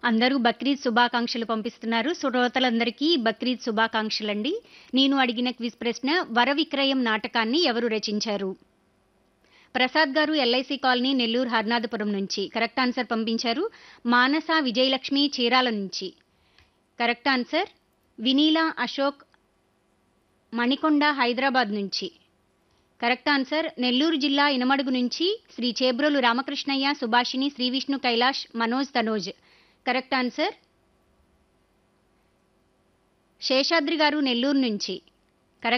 అందరూ బక్రీద్ శుభాకాంక్షలు పంపిస్తున్నారు శ్రోతలందరికీ బక్రీద్ శుభాకాంక్షలండి నేను అడిగిన క్విజ్ ప్రశ్న వర విక్రయం నాటకాన్ని ఎవరు రచించారు ప్రసాద్ గారు ఎల్ఐసి కాలనీ నెల్లూరు హర్నాథపురం నుంచి కరెక్ట్ ఆన్సర్ పంపించారు మానస విజయలక్ష్మి చీరాల నుంచి కరెక్ట్ ఆన్సర్ వినీలా అశోక్ మణికొండ హైదరాబాద్ నుంచి కరెక్ట్ ఆన్సర్ నెల్లూరు జిల్లా ఇనమడుగు నుంచి శ్రీ చేబ్రోలు రామకృష్ణయ్య సుభాషిణి శ్రీ విష్ణు కైలాష్ మనోజ్ తనోజ్ కరెక్ట్ ఆన్సర్ శేషాద్రి గారు నెల్లూరు నుంచి